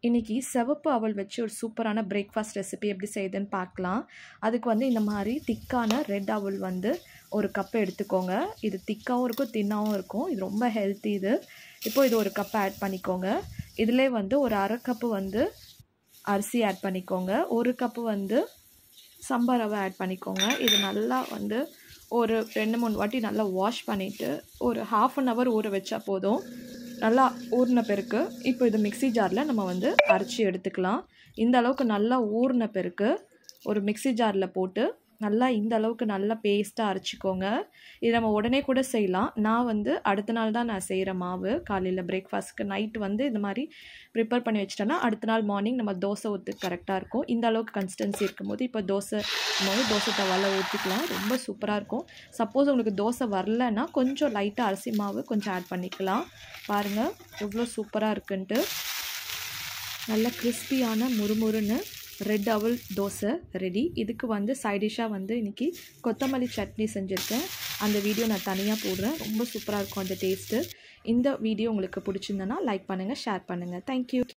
இன்றைக்கி சிவப்பு அவல் வச்சு ஒரு சூப்பரான பிரேக்ஃபாஸ்ட் ரெசிபி எப்படி செய்யுதுன்னு பார்க்கலாம் அதுக்கு வந்து இந்த மாதிரி திக்கான ரெட் அவல் வந்து ஒரு கப் எடுத்துக்கோங்க இது திக்காகவும் இருக்கும் தின்னாகவும் இருக்கும் இது ரொம்ப ஹெல்த்தி இது இப்போ இது ஒரு கப் ஆட் பண்ணிக்கோங்க இதிலே வந்து ஒரு அரை கப்பு வந்து அரிசி ஆட் பண்ணிக்கோங்க ஒரு கப்பு வந்து சம்பா ரவை ஆட் பண்ணிக்கோங்க இது நல்லா வந்து ஒரு ரெண்டு மூணு வாட்டி நல்லா வாஷ் பண்ணிவிட்டு ஒரு ஹாஃப் அன் ஹவர் ஊற வச்சா போதும் நல்லா ஊறின பிறகு இப்போ இது மிக்ஸி ஜாரில் நம்ம வந்து அரைச்சி எடுத்துக்கலாம் இந்த அளவுக்கு நல்லா ஊறின பிறகு ஒரு மிக்ஸி ஜாரில் போட்டு நல்லா இந்த அளவுக்கு நல்லா பேஸ்ட்டாக அரைச்சிக்கோங்க இது நம்ம உடனே கூட செய்யலாம் நான் வந்து அடுத்த நாள் தான் நான் செய்கிற மாவு காலையில் பிரேக்ஃபாஸ்ட்டுக்கு நைட் வந்து இந்த மாதிரி ப்ரிப்பேர் பண்ணி வச்சிட்டேன்னா அடுத்த நாள் மார்னிங் நம்ம தோசை ஊற்று கரெக்டாக இருக்கும் இந்த அளவுக்கு கன்சிஸ்டன்சி இருக்கும்போது இப்போ தோசை மாவு தோசை தவாவில் ஊற்றிக்கலாம் ரொம்ப சூப்பராக இருக்கும் சப்போஸ் உங்களுக்கு தோசை வரலன்னா கொஞ்சம் லைட்டாக அரிசி மாவு கொஞ்சம் ஆட் பண்ணிக்கலாம் பாருங்கள் எவ்வளோ சூப்பராக இருக்குன்ட்டு நல்ல கிறிஸ்பியான முறுமுறுன்னு ரெட் அவல் தோசை ரெடி இதுக்கு வந்து சைடிஷாக வந்து இன்றைக்கி கொத்தமல்லி சட்னி செஞ்சுருக்கேன் அந்த வீடியோ நான் தனியாக போடுறேன் ரொம்ப சூப்பராக இருக்கும் அந்த டேஸ்ட்டு இந்த வீடியோ உங்களுக்கு பிடிச்சிருந்தனா லைக் பண்ணுங்கள் ஷேர் பண்ணுங்கள் தேங்க்யூ